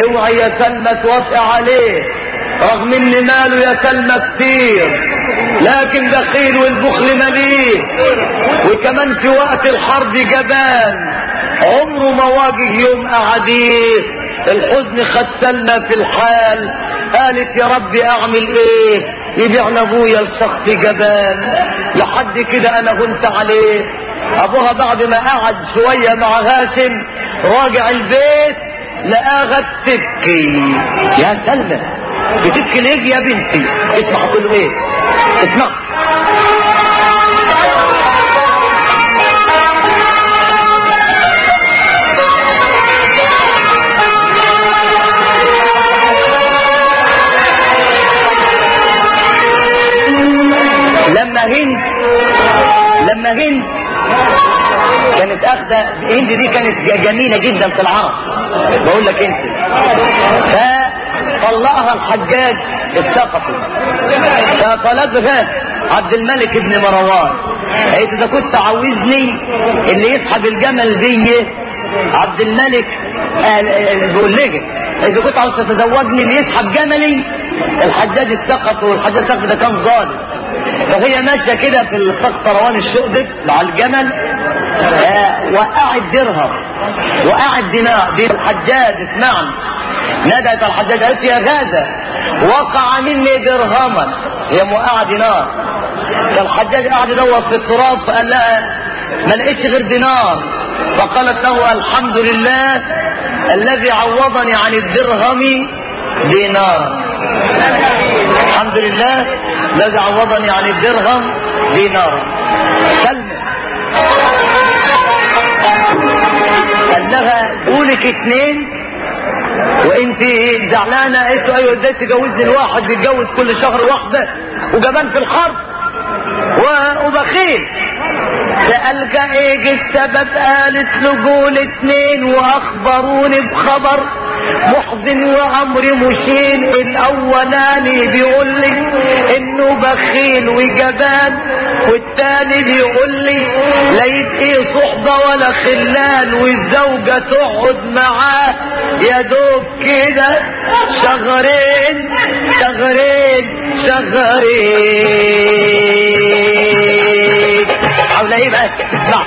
اوعي يا سلمى توافق عليه رغم ان ماله يا سلمى كتير لكن بخيل والبخل مليء وكمان في وقت الحرب جبان عمره ما واجه يوم قعديه الحزن خد سلمى في الحال قالت يا ربي اعمل ايه يبيعنا ابويا لشخص جبان لحد كده انا كنت عليه ابوها بعد ما قعد شوية مع هاشم راجع البيت لقاها بتبكي يا سلمى بتبكي ليه يا بنتي اسمع كل ايه اسمع لما هند لما هند كانت اخذه هند دي كانت جميله جدا في العرب بقول لك انت فطلقها الحجاج الثقفي فطلبها عبد الملك بن مروان قالت اذا كنت عاوزني اللي يسحب الجمل دي عبد الملك بيقول لك اذا كنت عاوز تتزوجني اللي يسحب جملي الحجاج الثقفي والحجاج الثقفي ده كان ظالم فهي ماشيه كده في الطق روان الشؤدف على الجمل آه وقعت درهم وقعت دينار دي الحجاج اسمعني نادت الحجاج قالت يا غازة وقع مني درهما هي موقعة دينار فالحجاج قاعد يدور في التراب فقال لها ما لقيتش غير دينار فقالت له الحمد لله الذي عوضني عن الدرهم دينار الحمد لله الذي عوضني عن الدرهم دينارا سلمى قال لها قولك اتنين وانت زعلانه قالت له ايوه ازاي تجوزني الواحد بيتجوز كل شهر واحده وجبان في الحرب وبخيل سألك ايه السبب قالت له قول اتنين واخبروني بخبر محزن وامر مشين الاولاني بيقول لي انه بخيل وجبان والتاني بيقول لي لقيت ايه صحبة ولا خلان والزوجة تقعد معاه يا دوب كده شهرين شهرين شهرين حول ايه بقى اسمع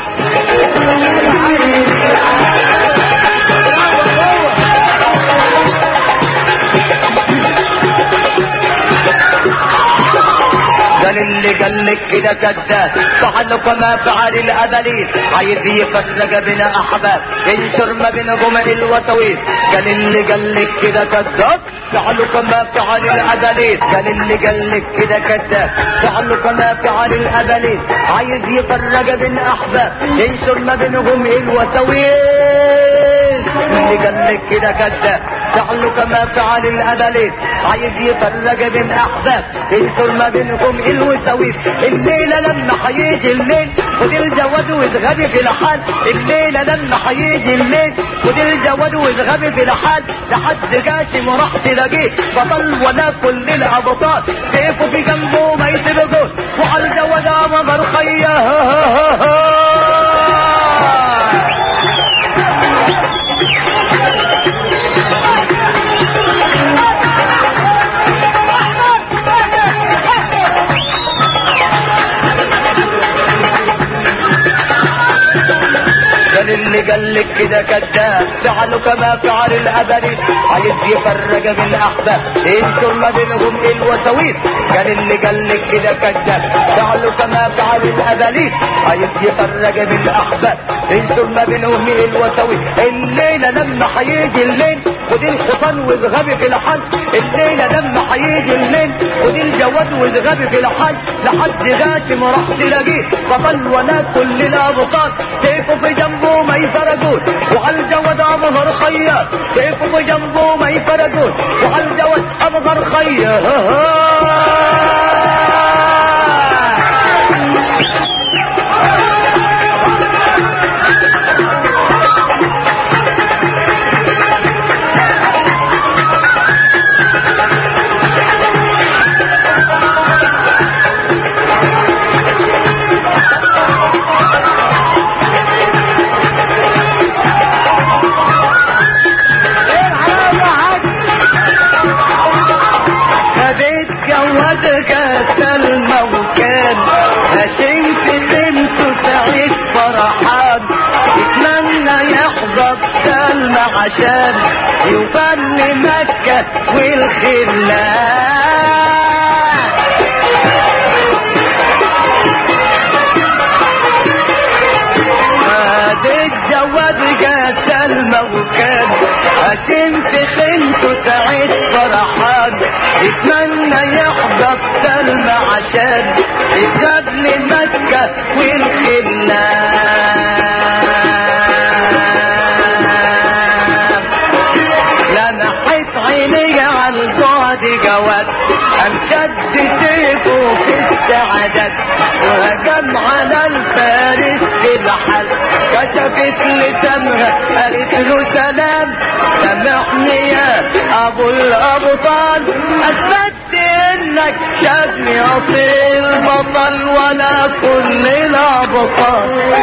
قال اللي قال لك كده كذاب فعل كما فعل الابليس عايز يفرق بين احباب ينشر ما بينهم الوسويس قال اللي قال لك كده كذاب فعل كما فعل الابليس قال اللي قال لك كده كذاب فعل كما فعل الابليس عايز يفرق بين احباب ينشر ما بينهم الوسويس اللي قال لك كده كذاب فعل كما فعل الابليس عايز يفرق بين احباب ينشر ما بينهم الوساويس الليلة لما حيجي الليل خد الجواد واتغبي في الحال الليلة لما حيجي الليل خد الجواد واتغبي في الحال لحد جاشم وراح تلاقيه بطل ولا كل الابطال سيفه في جنبه ما يسيبه وعلى الجواد عمر خياه كان اللي قال لك كده كذاب فعله كما فعل الابدي عايز يفرج من احباب ينشر ما بينهم الوساويس كان اللي قال لك كده كذاب فعله كما فعل الابدي عايز يفرج من احباب ينشر ما بينهم الوساويس الليله لما هيجي الليل خد الحصان واذهبي في الحل الليله لما هيجي الليل خد الجواد واذهبي في الحل لحد غاشم راح تلاقيه بطل ولا كل الابطال سيفه في جنبه ما يفرقون وعلى الجواد اظهر خيار سيفه في جنبه ما يفرقون وعلى الجواد اظهر خيار ايه الحلاوه يا حاج عشان يوصل مكة والخلان الجواد جا سلمى وكان هتنفخ انتو تعيش فرحان يتمنى يحضر سلمى عشان يجاب لي مكة والخلان لمحت عيني على البعد جواد امشد سيفه في السعادات وهجم على الفارس في الحل كشفت لسانها قالت له سلام سامحني يا ابو الابطال اثبت انك شافني اصيل بطل ولا كل الابطال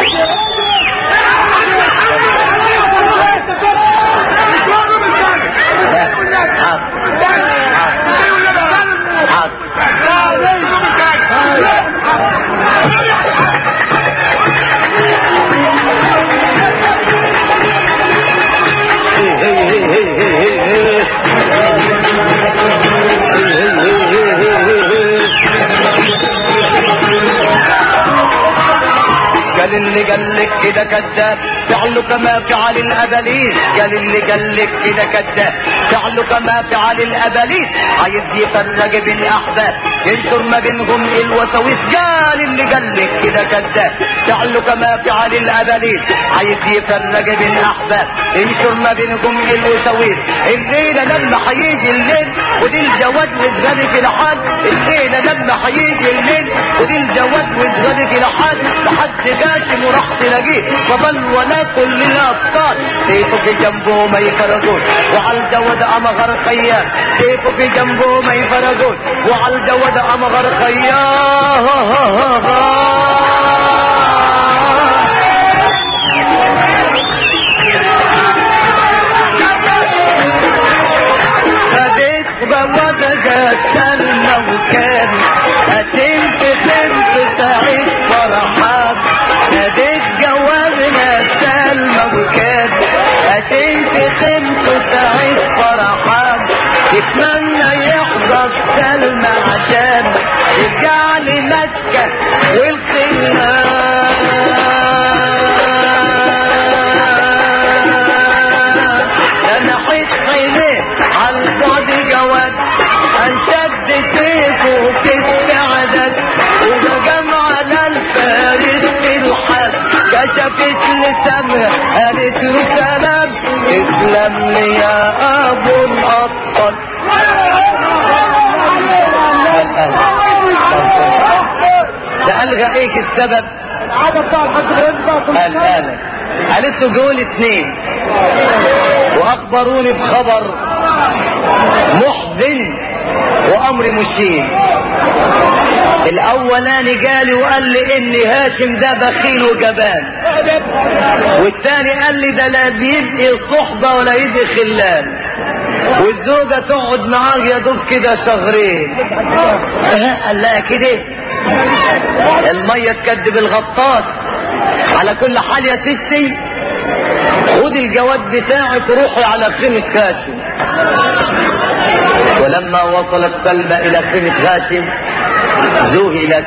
قال اللي قالك كده كذاب فعله كما فعل الابليس قال اللي قالك كده كذاب فعله كما فعل الابليس عايز يفرق بين الاحباب ينشر ما بينهم الوساوس قال اللي قالك كده كذاب فعله كما فعل الابليس عايز يفرق بين الاحباب ينشر ما بينهم الوساوس الليله لما هيجي الليل ودي الجواد وتغني في الحال الليله لما هيجي الليل ودي الجواد وتغني في الحال لحد قاسم وراح تلاقيه فضل ولا كل الابطال سيفه في جنبه ما يفرقون وعلى الجواد امغر خيام سيفه في جنبه ما يفرقون وعلى الجواد امغر خيام خدت بوابة سلمى وكان هتنت خمس سعيد فرحان خدت جوابنا سلمى وكان هتنت خمس سعيد فرحان يتمنى يحضر سلمى عشان يرجع لمكة والخلان انا حيت عينيه على البعد جواد انشد سيفه في السعدد وهجم على الفارس في الحد كشفت لسانها قالت له سلام اسلم لي يا ابو الابطال ده الغى ايه السبب العدد بتاع الحاج ابراهيم بقى كل قال قال قالت له دول اتنين واخبروني بخبر محزن وامر مشين الاولاني جالي وقال لي ان هاشم ده بخيل وجبان والثاني قال لي ده لا بيدي صحبه ولا يدي خلان والزوجه تقعد معاه يا دوب كده شهرين اه، قال لها كده الميه تكدب الغطاس على كل حال يا ستي خد الجواد بتاعك روحي على خيمة هاشم ولما وصلت سلمى إلى خيمة هاشم ذهلت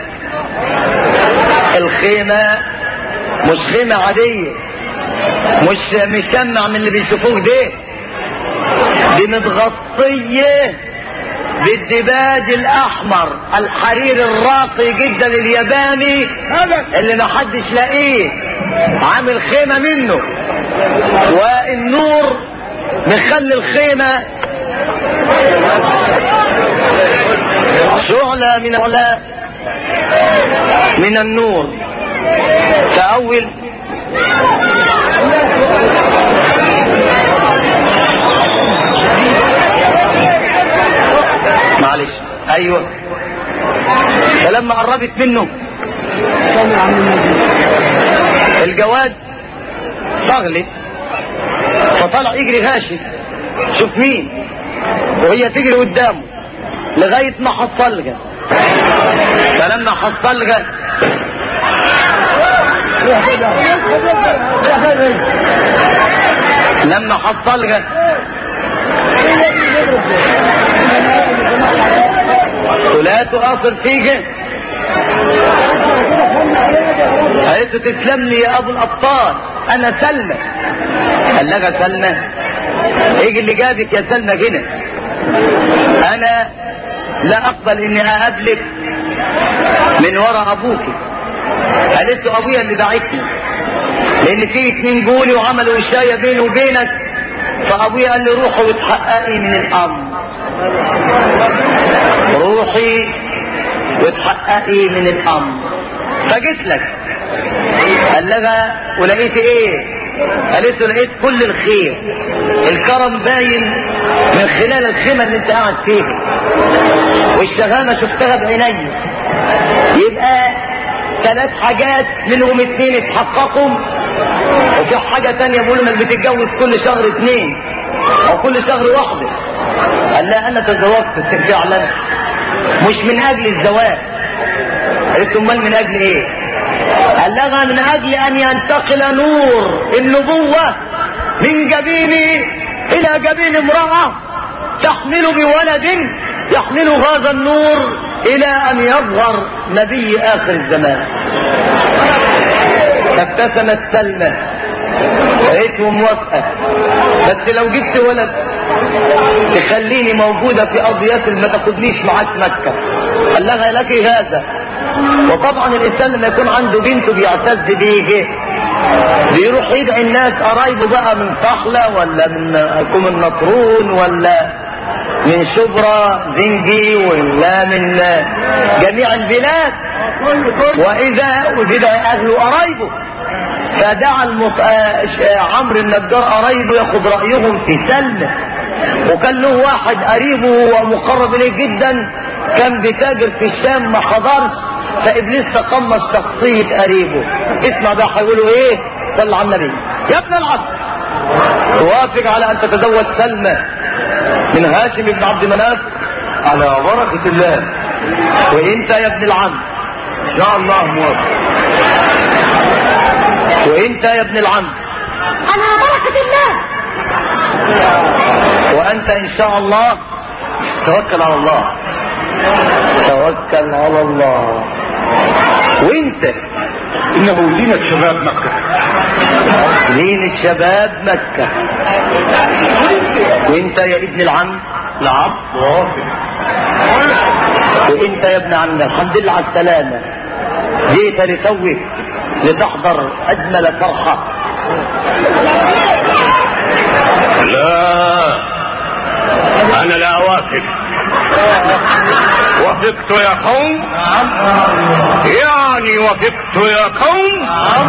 الخيمة مش خيمة عادية مش مشمع من اللي بيشوفوه ده دي متغطية بالدباج الأحمر الحرير الراقي جدا الياباني اللي ما حدش لاقيه عامل خيمة منه والنور مخلي الخيمة شعلة من علا من النور كأول معلش ايوه فلما قربت منه الجواد شغلت فطلع يجري هاشم شوف مين وهي تجري قدامه لغاية ما حصلها فلما حصلها لما حصلها ولا تؤثر فيك قالت له تسلم لي يا ابو الابطال انا سلمى قال لها سلمى ايه اللي جابك يا سلمى هنا انا لا اقبل اني اقابلك من وراء ابوك قالت له ابويا اللي بعتني لان في اتنين جولي وعملوا وشاية بيني وبينك فابويا قال لي روحي وتحققي من الامر روحي وتحققي من الامر فجيت لك قال لها ولقيت ايه قالت له لقيت كل الخير الكرم باين من خلال الخيمة اللي انت قاعد فيها والشغامة شفتها بعيني يبقى ثلاث حاجات منهم اتنين اتحققوا وفي حاجة تانية بيقولوا انك بتتجوز كل شهر اتنين او كل شهر واحدة قال لها انا تزوجت فعلا مش من اجل الزواج قالت له امال من اجل ايه قال لها من اجل ان ينتقل نور النبوة من جبيني الى جبين امرأة تحمل بولد يحمل هذا النور الى ان يظهر نبي اخر الزمان فابتسمت سلمى لقيته موافقة بس لو جبت ولد تخليني موجودة في أضياف ما تاخدنيش معاك مكة قال لها لك هذا وطبعا الإنسان لما يكون عنده بنته بيعتز بيه بيروح يدعي الناس قرايبه بقى من صحلة ولا من يكون من نطرون ولا من شبرا زنجي ولا من جميع البلاد وإذا وجد أهل قرايبه فدعا المط... آه عمرو النجار قرايبه ياخد رأيهم في سلمة وكان له واحد قريبه ومقرب اليه جدا كان بيتاجر في الشام ما حضرش فابليس تقمص شخصية قريبه اسمع بقى هيقولوا ايه صلى على النبي يا ابن العصر توافق على ان تتزوج سلمى من هاشم بن عبد مناف على بركة الله وانت يا ابن العم ان شاء الله موافق وانت يا ابن العم على بركة الله وانت ان شاء الله توكل على الله توكل على الله وانت انه زينة شباب مكة زين الشباب مكة وانت يا ابن العم نعم موافق وانت يا ابن عمنا الحمد لله على السلامة جيت لتوك لتحضر اجمل فرحة لا انا لا اوافق وافقت يا قوم يعني وافقت يا قوم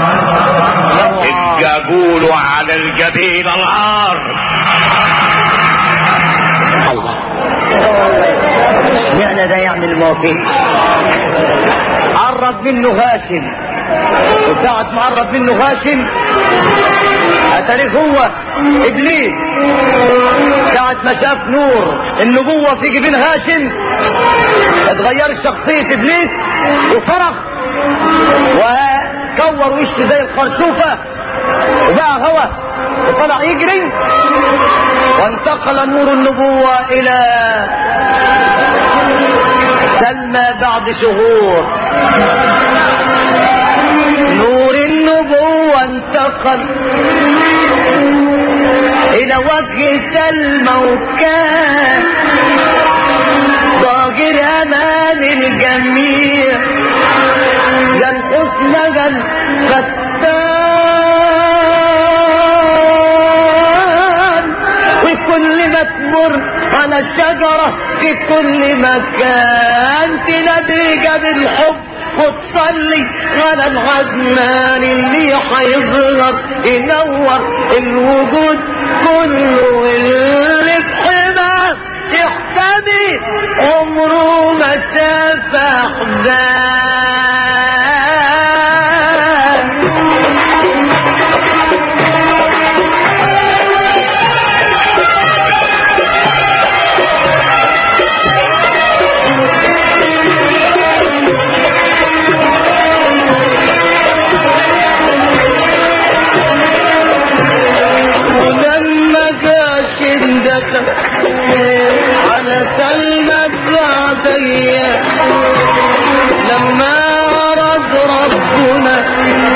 الجاجول على الجبين العار الله اشمعنى ده يعني الموافق قرب منه هاشم وساعة ما قرب منه هاشم اتاريه هو ابليس ساعة ما شاف نور النبوة في جبين هاشم اتغيرت شخصية ابليس وصرخ وكور وشه زي الخرشوفة وبقى هوا وطلع يجري وانتقل نور النبوة الى سلمى بعد شهور نور النبوة انتقل الى وجه سلمى وكان ضاجر امان الجميع جل حسن جل فتان وكل ما تمر على الشجرة في كل مكان تناديك بالحب وتصلي على العزمان اللي هيظهر ينور الوجود كله اللي في حماه يحتمي عمره ما شاف احزان ولما دخل على سلمى بعدية لما أراد ربنا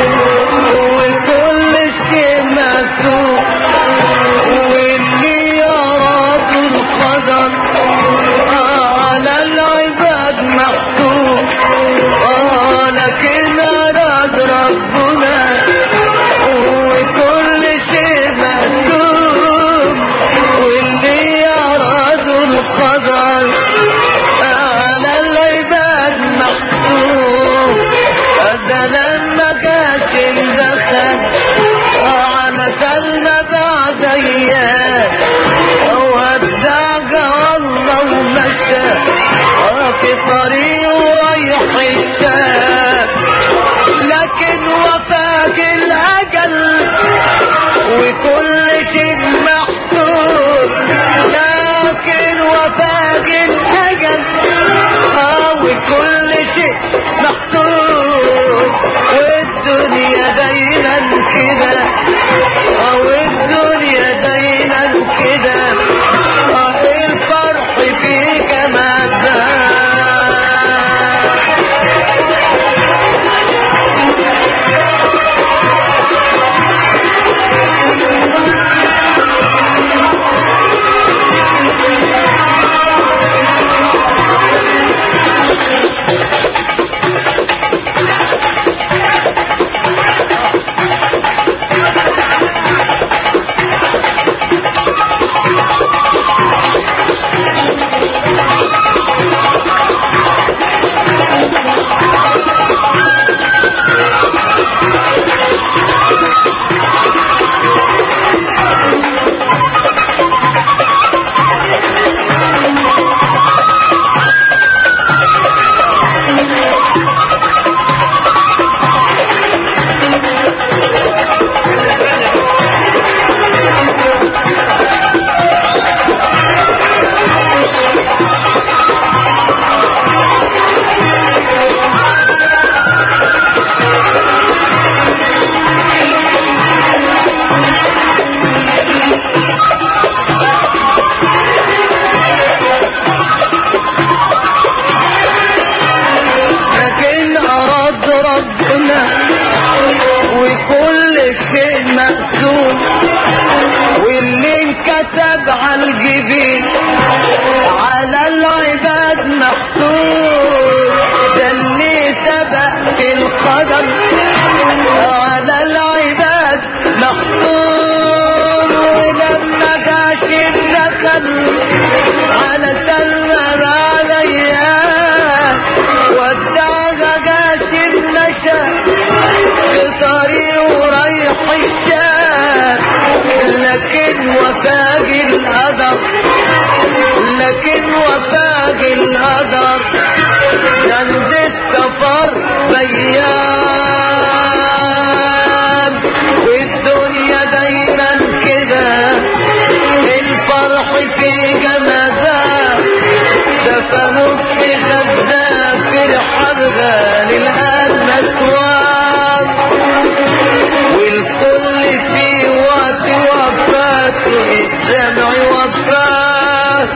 وكل شيء مكتوب واللي أراد القدر على العباد مكتوب آه لكن أراد ربنا وكل شيء مكتوب واللي أراد القدر على العباد مكتوب هذا لما كانت الدخل على سلمى بعد ايام ودعك الله ومشى في طريق رايح الشام لكن وفاك الاجل وكل شيء محسوب لكن وفاك الاجل اه وكل شيء محسوب والدنيا دايما كده اه والدنيا دايما كده اه الفرح فيك ما زال لكن أراد ربنا وكل شيء مكتوب واللي انكتب على الجبين على العباد مكتوب ده اللي سبق في القدر على العباد مكتوب ولما جاش الدخل على سلمى بعد ايام ودعها جاش النشا في طريق رايح الشام لكن وفاق القدر لكن وفاق القدر كان السفر بيان والدنيا دايما كده الفرح في جمازات دفنوا في غزة في الحربة للآن مسواه والكل في وقت وفاته الدمع وفاه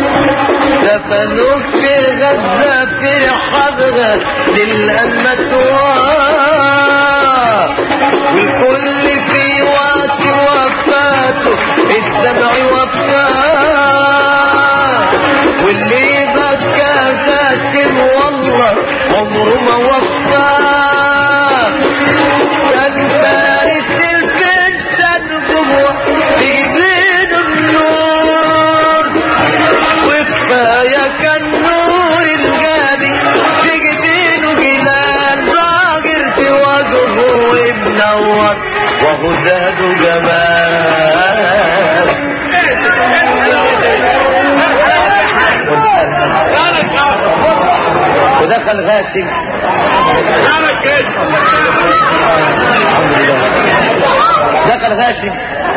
دفنوا في غزة في الحربة للآن مسواه والكل في وقت وفاته الدمع وفاه واللي بكى قاسم والله عمره ما وفاه كان فارس الفتن جوه بيدين النور وكفايه كان نور الغالي في جبينه جلال ظاهر في وجهه ومنور وهو زاد جمال ودخل غاسم دخل غاشم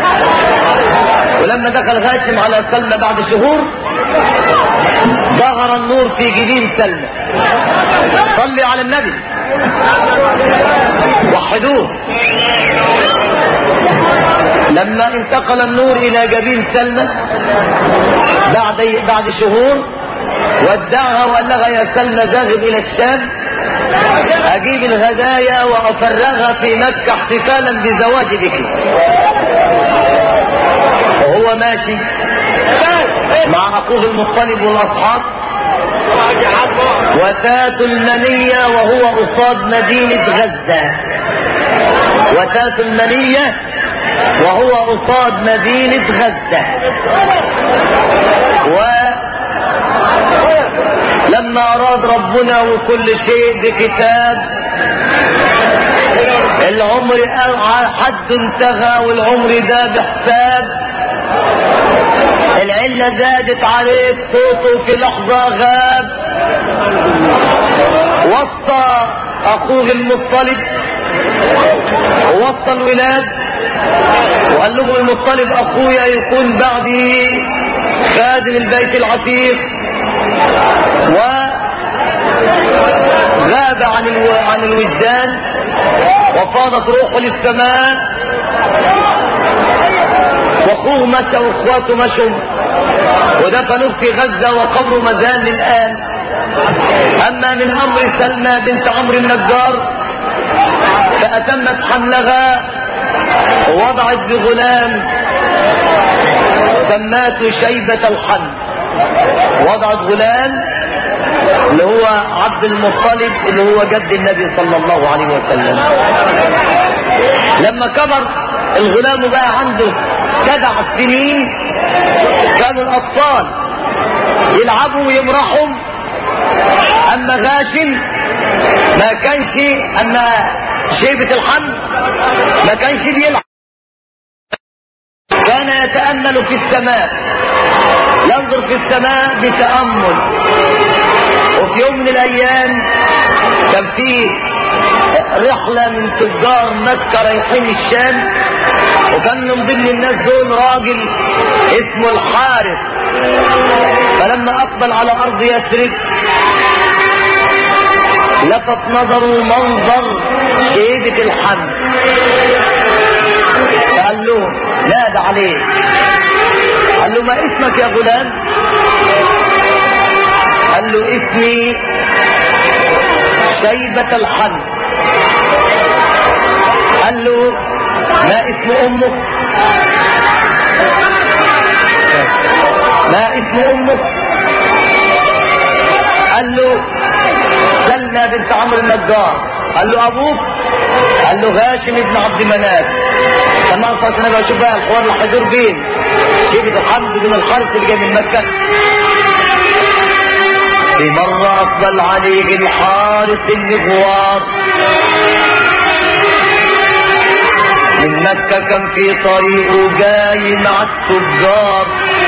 ولما دخل غاشم على سلمى بعد شهور ظهر النور في جبين سلمى صلي على النبي وحدوه لما انتقل النور الى جبين سلمى بعد بعد شهور ودعها وقال لها يا سلمى ذاهب الى الشام اجيب الهدايا وافرغها في مكة احتفالا بزواج بك وهو ماشي مع اخوه المطلب والاصحاب وتات المنية وهو قصاد مدينة غزة وتات المنية وهو قصاد مدينة غزة ولما أراد ربنا وكل شيء بكتاب العمر حد انتهى والعمر ده بحساب العلة زادت عليك صوته في لحظة غاب وصى أخوه المطلب ووصى الولاد وقال لهم المطلب اخويا يكون بعدي خادم البيت العتيق وغاب عن الو... عن الوجدان وفاضت روحه للسماء واخوه مشى واخواته مشوا ودفنوه في غزه وقبره مازال للان اما من امر سلمى بنت عمرو النجار فاتمت حملها ووضعت بغلام سماته شيبة الحمل وضعت غلام اللي هو عبد المطلب اللي هو جد النبي صلى الله عليه وسلم لما كبر الغلام بقى عنده سبع سنين كانوا الاطفال يلعبوا ويمرحوا اما غاشم ما كانش اما شيبة الحمل ما كانش بيلعب كان يتأمل في السماء ينظر في السماء بتأمل وفي يوم من الأيام كان في رحلة من تجار مكة رايحين الشام وكان من ضمن الناس دول راجل اسمه الحارث فلما أقبل على أرض يثرب لفت نظره منظر شيبة الحمل فقال له نادى عليه قال له ما اسمك يا غلام قال له اسمي شيبة الحمل قال له ما اسم امك ما اسم امك قال له سلمى بنت عمرو النجار قال له ابوك قال له هاشم بن عبد مناف لما انصت انا بشوف بقى الحوار اللي هيدور بين شيبة الحمد بن الحارث اللي جاي من مكة في مرة أقبل عليه الحارث المغوار من مكة كان في طريقه جاي مع التجار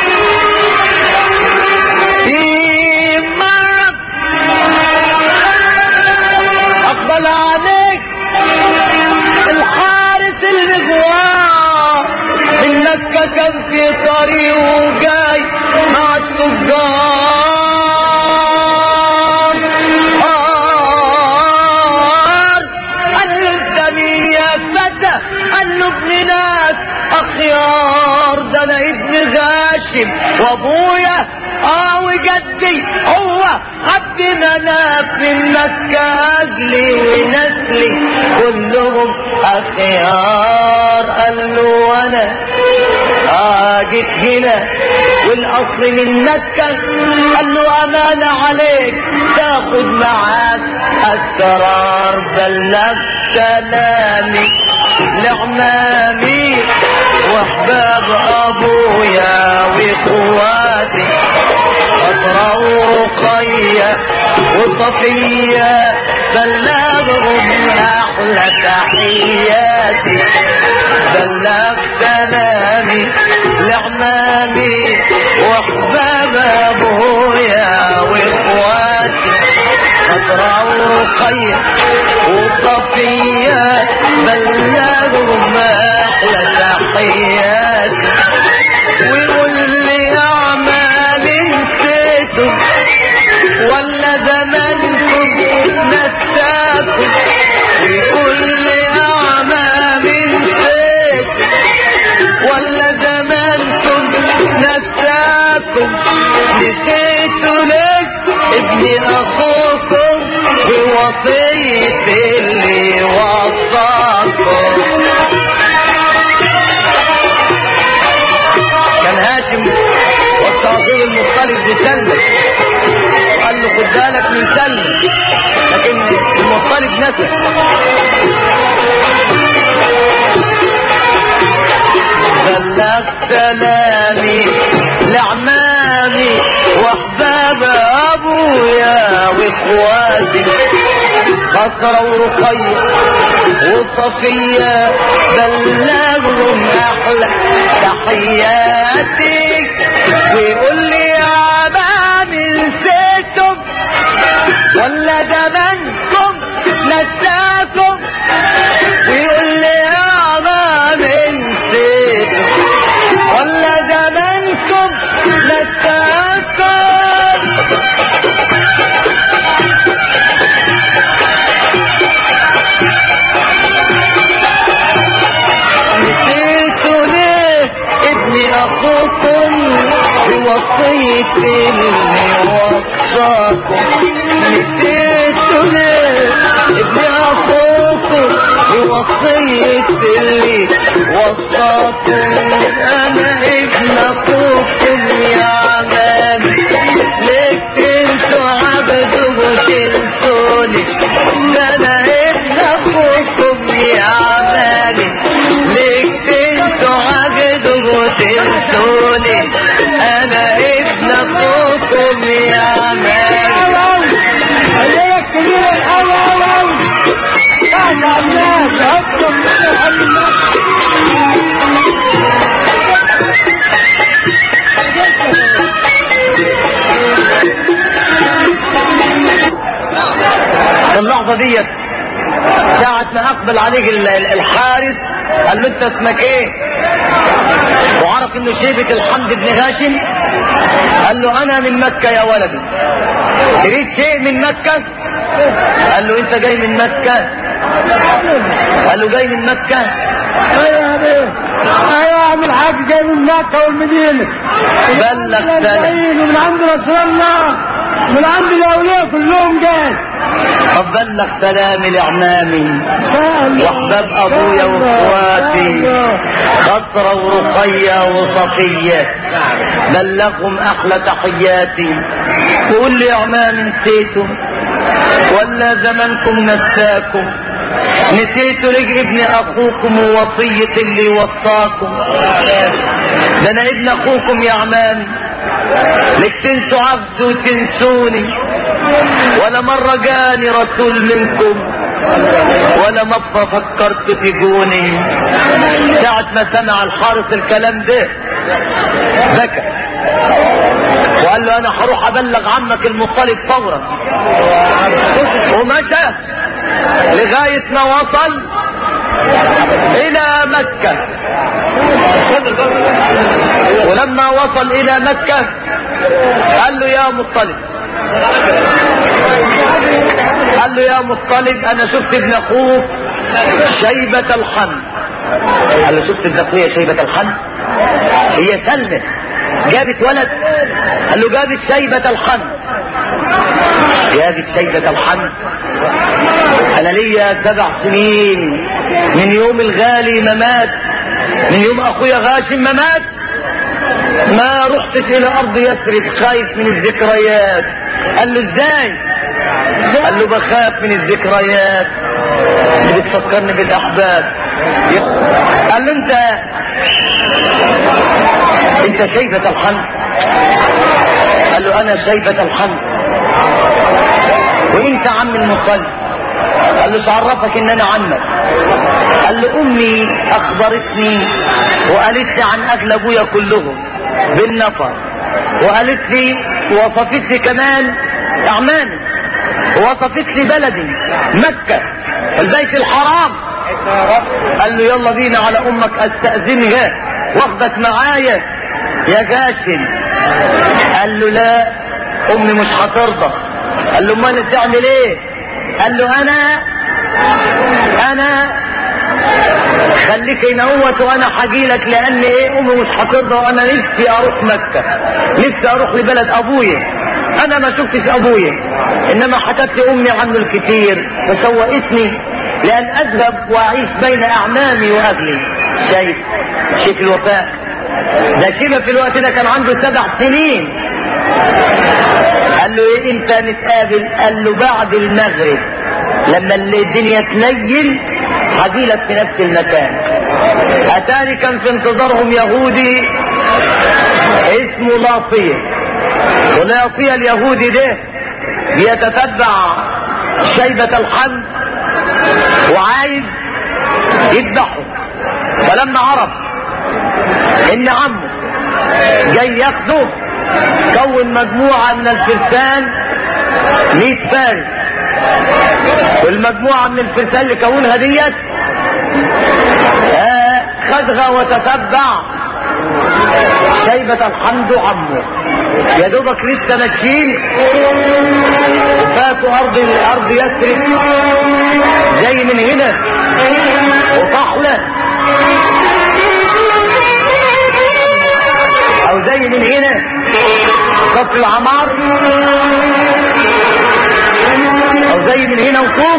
في مرة أقبل عليك الحارس المغوار من مكة كان في طريقه جاي مع التجار آه، قال له انت مين يا فتى قال له ابن ناس اخيار ده انا ابن غاشم وابويا اه وجدي هو عبد مناف من مكة اجلي ونسلي كلهم اخيار قال له وانا اه جيت هنا والاصل من مكة قال له امانة عليك تاخد معاك اسرار بلغ كلامي لعمامي واحباب ابويا واخواتي خضرا ورقية وصفية بلغهم احلى تحياتي بلغ سلامي لعمامي واحباب ابويا واخواتي خضرا ورقية وصفية بلغهم احلى تحياتي ويقول لي اعمال نسيتم ولا زمانكم نساكم ويقول لي اعمال نسيتم وصية اللي وصاكم كان هاشم والتعظيم المختلف بسلم قال له خد بالك من سلم لكن المختلف نسى بلغ سلامي لعمامي واحباب ابويا واخواتي خسرة ورقية وصفية بلغهم احلى تحياتي ويقول لي يا عمامي نسيتم ولا زمانكم نساكم ويقول لي يا عمامي نسيتم ولا زمانكم نساكم نسيتوا ليه ابني اخوكم بوصية اللي وصاكم نسيتوا ليه ابني اخوكم بوصية اللي وصاكم انا ابن اخوكم يا عمامي ليه انتوا عبدوا وتنسوني انا ابن اخوكم يا عمامي ليه انتوا عبدوا وتنسوني انا ابن اخوكم يا عمامي عليك كبير الحول أول بعد الناس أكتب من حل الناس في اللحظة ديت ساعة ما أقبل عليك ال- ال- الحارس قال له أنت اسمك إيه؟ وعرف إنه شيبة الحمد بن هاشم قال له أنا من مكة يا ولدي تريد شيء من مكة؟ قال له أنت جاي من مكة؟ قال له جاي من مكة؟ ايوه يا بيه ايوه يا عم الحاج جاي من مكه والمدينه بلغ سلام سلام ومن عند رسول الله من عند الاولياء كلهم جاي طب بلغ سلامي لعمامي واحباب ابويا واخواتي خضرة ورقية وصفية بلغهم احلى تحياتي وقول لي يا عمام نسيتم ولا زمانكم نساكم نسيتوا لك ابن اخوكم ووصية اللي وصاكم ده انا ابن اخوكم يا عمام لك تنسوا عبد وتنسوني ولا مرة جاني رسول منكم ولا مرة فكرت تجوني ساعة ما سمع الحارس الكلام ده بكى وقال له انا هروح ابلغ عمك المطلب فورا ومشى لغاية ما وصل الى مكة ولما وصل الى مكة قال له يا مطلب قال له يا مطلب انا شفت ابن اخوك شيبة الحن قال له شفت ابن اخويا شيبة الحن هي سلمى جابت ولد قال له جابت شيبة الحن جابت شيبة الحن انا ليا سبع سنين من يوم الغالي ما مات من يوم اخويا غاشم ما مات ما رحتش الى ارض يثرب خايف من الذكريات قال له ازاي قال له بخاف من الذكريات اللي بتفكرني بالاحباب قال له انت انت شيبة الحمد قال له انا شيبة الحمد وانت عم المطلب قال له تعرفك ان انا عمك قال له امي اخبرتني وقالت لي عن اهل ابويا كلهم بالنفر وقالت لي وصفت لي كمان اعمامي ووصفت لي بلدي مكة البيت الحرام قال له يلا بينا على امك استأذنها واخدك معايا يا جاشم قال له لا امي مش هترضى قال له امال تعمل ايه قال له انا انا خليك ينوت وانا حجيلك لان ايه امي مش هترضى وانا نفسي اروح مكة نفسي اروح لبلد ابويا انا ما شفتش ابويا انما حكت لي امي عنه الكثير فسوقتني لان اذهب واعيش بين اعمامي واهلي شايف شيخ الوفاء ده شبه في الوقت ده كان عنده سبع سنين قال له ايه امتى نتقابل قال له بعد المغرب لما الدنيا تليل هجيلك في نفس المكان اتاني كان في انتظارهم يهودي اسمه لاطية ولاطية اليهودي ده بيتتبع شيبة الحمد وعايز يذبحه فلما عرف ان عمه جاي ياخده كون مجموعة من الفرسان 100 فارس والمجموعة من الفرسان اللي كونها ديت آه، خدها وتتبع شيبة الحمد عمه يا دوبك لسه ماشيين فاتوا ارض الارض يثرب زي من هنا وطحلة او زي من هنا كفر العمار او زي من هنا وفوق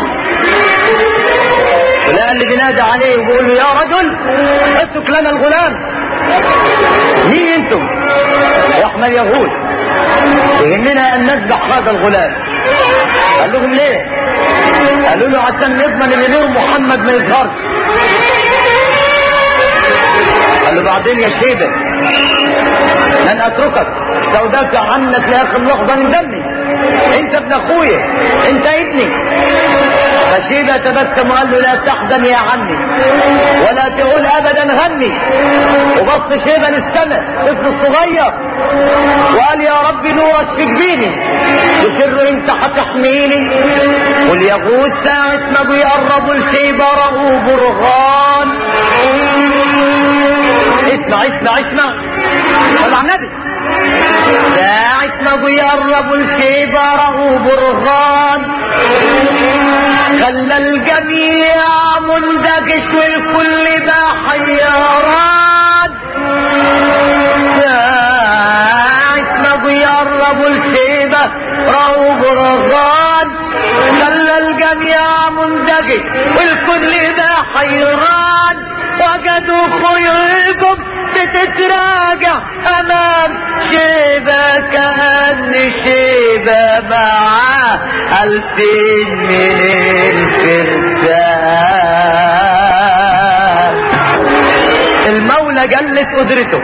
ولا اللي بينادى عليه وبيقول له يا رجل اترك لنا الغلام مين انتم يا احنا اليهود يهمنا ان نذبح هذا الغلام قال لهم ليه قالوا له عشان نضمن ان نور محمد ما يظهرش قال له بعدين يا شيبه لن اتركك سوداك عنك لاخر لحظه من دمي انت ابن اخويا انت ابني فشيبة تبسم وقال له لا تحزن يا عمي ولا تقول ابدا غني وبص شيبة للسماء طفل الصغير وقال يا رب نورك في جبيني وسر انت هتحميني واليهود ساعة ما بيقربوا لشيبة رأوا برهان اسمع اسمع اسمع طلع نبي ساعة ما بيقربوا الشيبة رأوا برهان خلى الجميع مندهش والكل بقى حيران ساعة ما بيقربوا الشيبة رأوا برهان خلى الجميع مندهش والكل بقى حيران وجدوا خيولكم بتتراجع امام شيبة كأن شيبة معاه الفين من الفرسان المولى جلت قدرته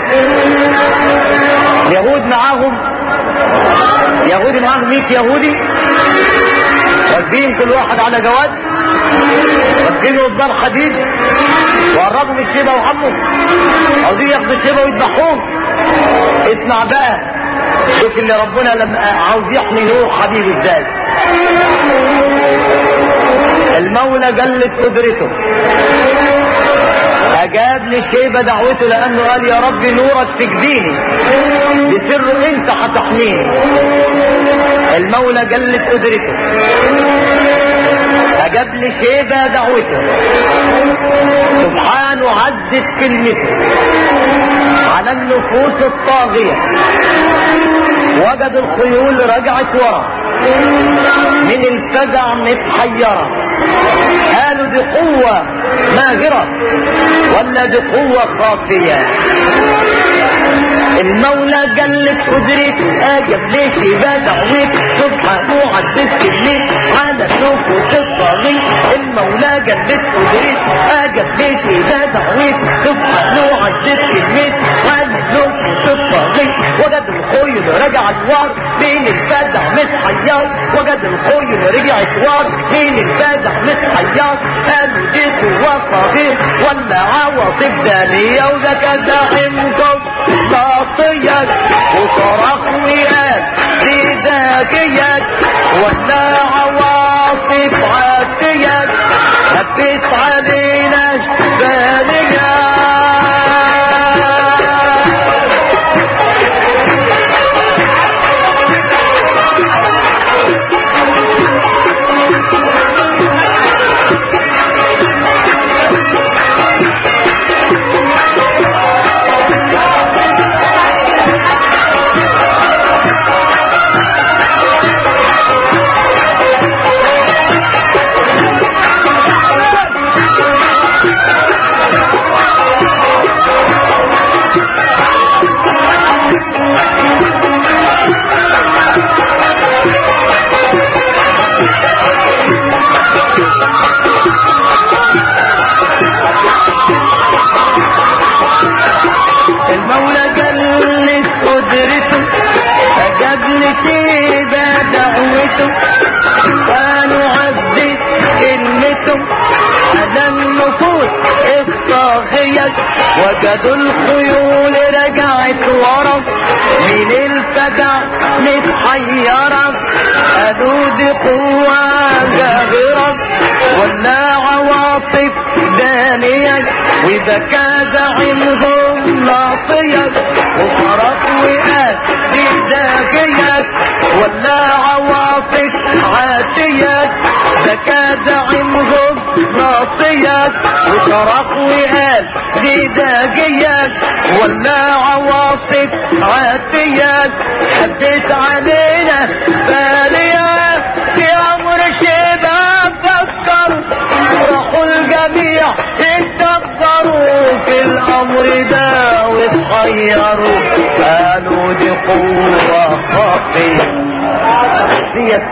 اليهود معاهم يهودي معاهم 100 يهودي راكبين كل واحد على جواد راكبين قدام حديد وقربوا من الشيبه وعمه عاوزين ياخدوا الشيبه ويذبحوهم اسمع بقى شوف اللي ربنا لما عاوز يحمي نور حبيبه ازاي المولى جلت قدرته اجاب للشيبة دعوته لانه قال يا رب نورك في جبيني بسر انت هتحميني المولى جلت قدرته اجاب لشيبة دعوته سبحانه عزت كلمته على النفوس الطاغية وجد الخيول رجعت ورا من الفزع متحيرة قالوا دي قوة ماهرة ولا دي قوة خافية المولى جلت قدرته اجب ليش يبقى دعوت سبحانه عدت الليل على نفوس الطاغي المولى جلت قدرته اجب ليش يبقى دعوت سبحانه عدت الليل على نفوس الطاغي وجد الخيل رجع الوار بين الفزع متحير وجد الخيل رجع الوار بين الفزع متحير قالوا دي قوة طاغية ولا عواصف دانية وذاك زعيمكم باطيا وصرخ وياك دي ذاكيات ولا عواصف عاتيات هبت علينا باليات شيبة دعوته ونعزز كلمته على النفوس الطاغية وجدوا الخيول رجعت ورا من الفجع متحيرة قالوا دي قوة جاهرة ولا عواطف دانية وبكى زعيمهم ناصية وفرق وقال دي داخية ولا عواطف عاتية بكى زعيمهم ناصية وصرخ وقال دي داقية ولا عواصف عاتية حدث علينا بالية في امر شباب فكر راحوا الجميع اتدبروا في الامر ده واتحيروا قالوا دي قوة خاطئة ديت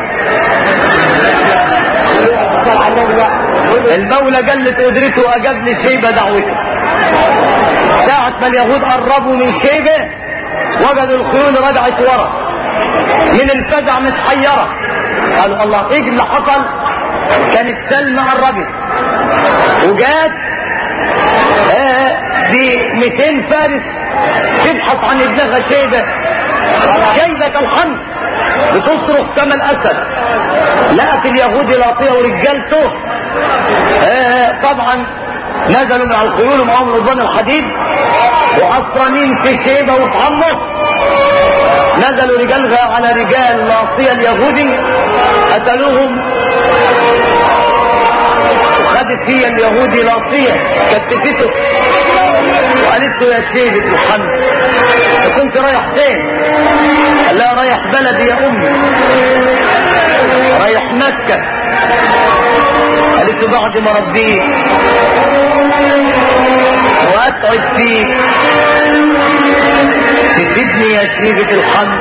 المولى جلت قدرته واجاب لي شيبة دعوته ساعة ما اليهود قربوا من شيبة وجدوا الخيول رجعت ورا من الفزع متحيرة قالوا الله ايه اللي حصل كانت سلمى قربت وجات آه ب 200 فارس تبحث عن ابنها شيبة شيبة الحمد بتصرخ كما الاسد لقت اليهودي لاطيه ورجالته آه طبعا نزلوا من على الخيول ومعاهم رضوان الحديد وعصرانين في شيبه وفي عمه نزلوا رجالها على رجال لاطيه اليهودي قتلوهم وخدت هي اليهودي لاطيه كتفته وقالت له يا سيدة محمد انت كنت رايح فين؟ قال لها رايح بلدي يا امي رايح مكة قالت له بعد ما ربيك واتعب فيك تفيدني يا شيبة الحمد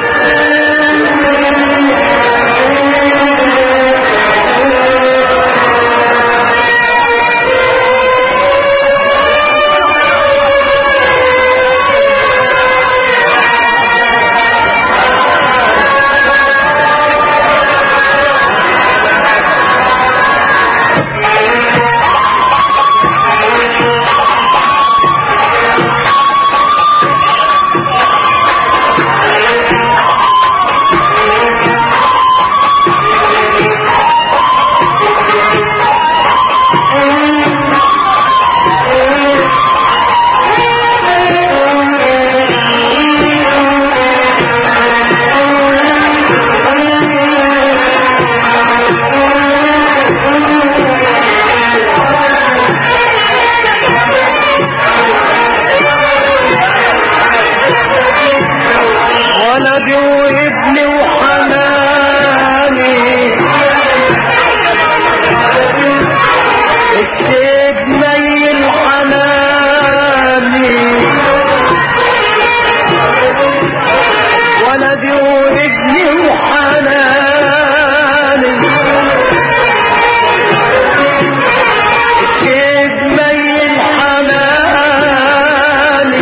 ولدي وابني وحناني السيد ميل حناني ولدي وابني وحناني السيد ميل حناني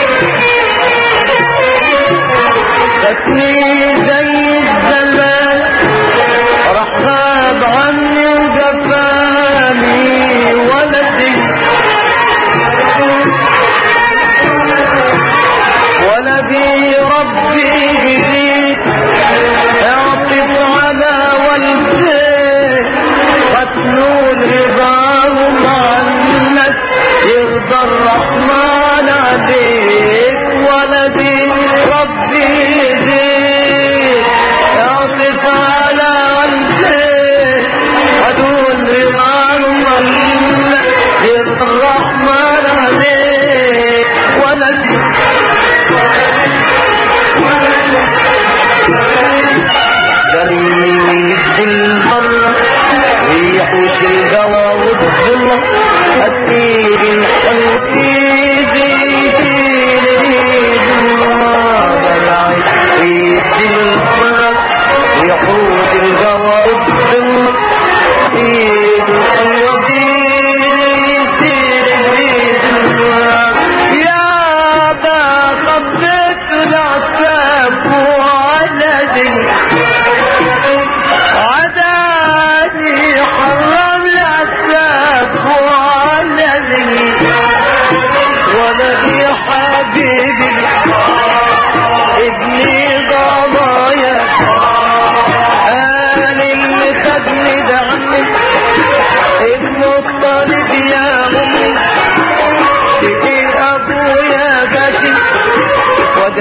فاتني زي الزمان راح غاب عني وجفاني ولدي ولدي ربي جديد يعطف على والديه قتلوا رضاهم عنك يرضى الرحمن عليك ولدي ربي زين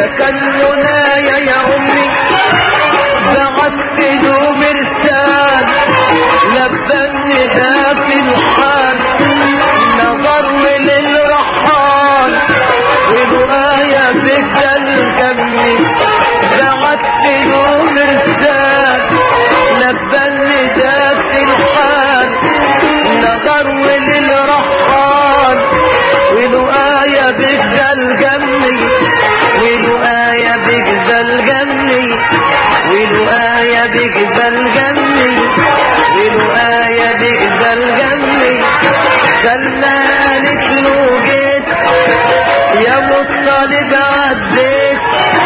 كان منايا يا امي بعت له مرسال لبني ده في الحال نظر للرحال ورؤايا بدل جنبي بعت له مرسال لبني ده في الحال نظر للرحال ولقايا بجزل جنبي ولقايا بجزل جنبي ولقايا بجزل جنبي ولقايا بجزل جنبي سلالت له جيت يا مطلب عديت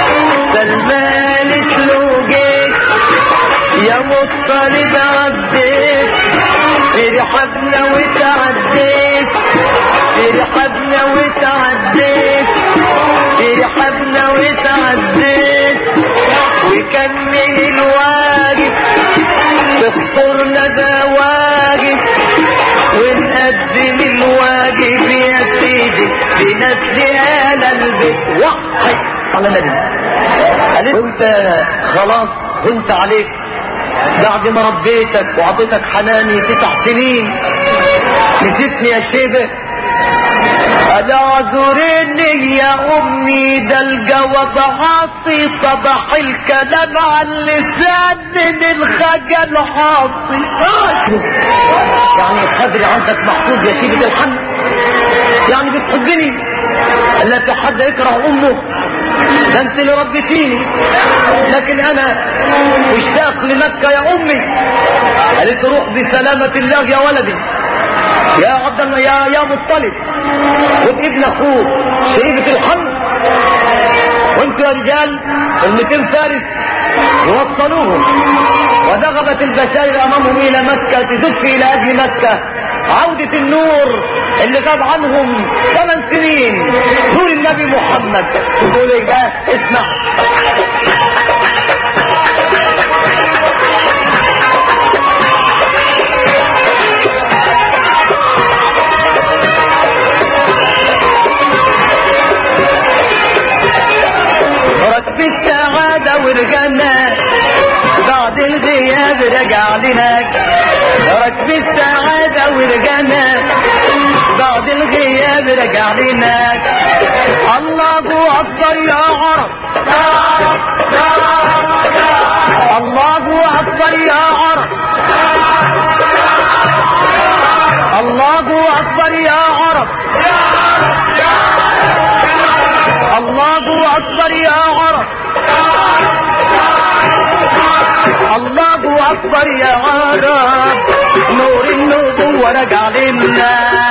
سلالت له جيت يا مطلب عديت فرحبنا وتعديت فرحبنا وتعديت فرحبنا وتعديت وكمل الواجب تخطرنا ده واجب ونقدم الواجب يا سيدي بنسل آل البيت وحي على النبي قالت وانت خلاص كنت عليك بعد ما ربيتك وعطيتك حناني تسع سنين نسيتني يا شيبه ألا اعذرني يا أمي ده الجواب عاصي صباح الكلام على اللسان من الخجل عاصي يعني الصدر عندك محفوظ يا شيبة الحمد يعني بتحبني الا في حد يكره امه ده انت اللي ربيتيني لكن انا مشتاق لمكة يا امي قالت روح بسلامة الله يا ولدي يا عبد الله يا يا مطلب خد ابن اخوك شريفة الحمد وانتوا يا رجال ال 200 فارس يوصلوهم وذهبت البشائر امامهم الى مكة تزف الى اجل مكة عودة النور اللي غاب عنهم ثمان سنين نور النبي محمد تقول ايه بقى اسمع ركب السعادة ورجعنا بعد الغياب رجع لنا ركب السعادة ورجعنا بعد الغياب رجع لنا الله أكبر يا عرب الله أكبر يا عرب الله أكبر يا عرب الله أكبر يا عرب الله أكبر يا عرب نور النبوة رجع لنا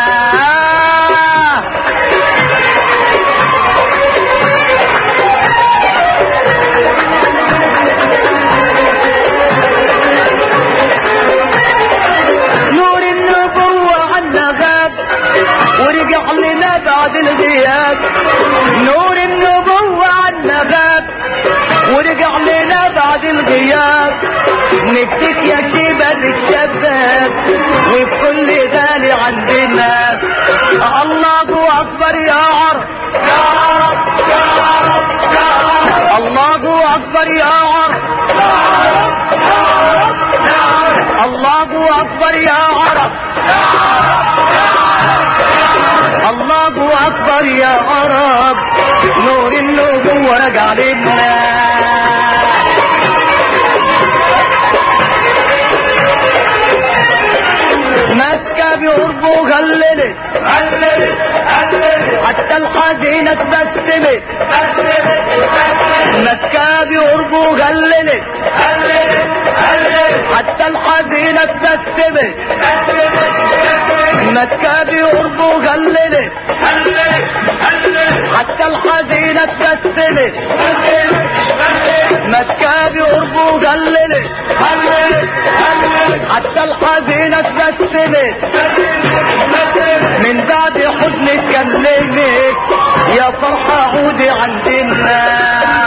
نور النبوة عنا غاب ورجع لنا بعد الغياب نور النبوة عنا غاب ورجع لنا بعد الغياب نفسك يا شيبة للشباب وبكل غالي عندنا الله أكبر يا عرب الله أكبر يا عرب الله أكبر يا عرب الله أكبر يا عرب نور النبوة رجع لنا مكة بقربه غللت حتى الحزينة اتبسمت مكة بقربه غللت حتى الحزينة اتبسمت مكة بقربه غللت حتى الحزينة اتبسمت مكة بقربه غللت حتى الحزينة اتبسمت من بعد حزن اتكلمت يا فرحة عودي عندنا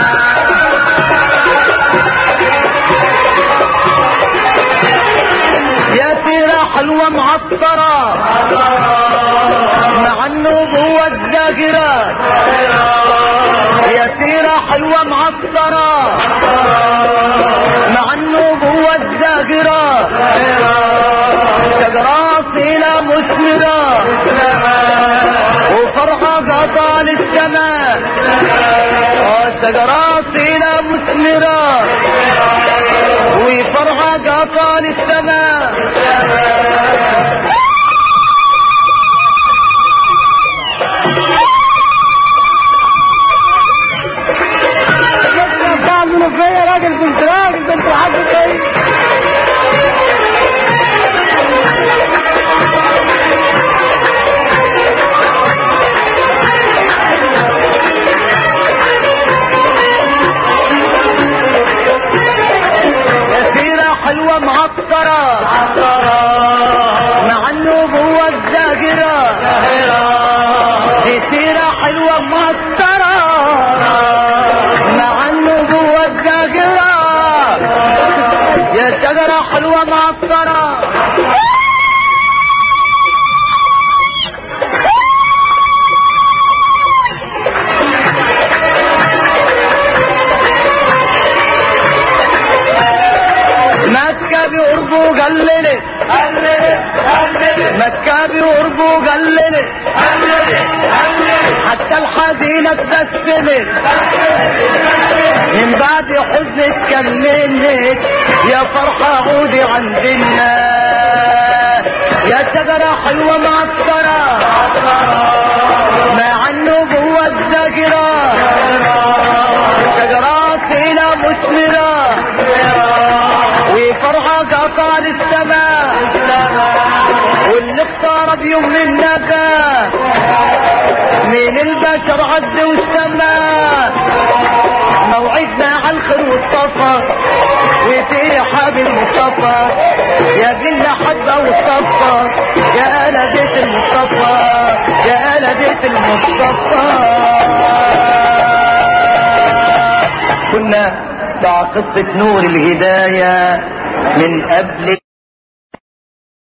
يا سيرة حلوة معطرة مع النبوة الزاجرة يا سيرة حلوة معطرة مع النبوة الزاجرة شجرة صيلة مثمرة وفرحة غطى للسماء آه، شجرة صيلة مثمرة وفرحة غطى للسماء بتاع المنوفية راجل بنت راجل بنت الحاج جاي سيرة حلوة معطرة مع النبوة الزاجرة دي سيرة حلوة معطرة مع النبوة الزاجرة يا شجرة حلوة معطرة مكة بقربه قللت مكة بقربه قللت حتى الحزينة اتبسمت من بعد حزن اتكلمت يا فرحة عودي عندنا يا شجرة حلوة معطرة مع النبوة الزاجرة شجرة سيلة مثمرة وفرحة قطع للسماء واللي اقترب يوم من النبات من البشر عد والسماء موعدنا على الخير والصفا وتيحة بالمصطفى يا جنة حبة والصفا يا آل بيت المصطفى يا آل بيت المصطفى كنا مع قصة نور الهداية من قبل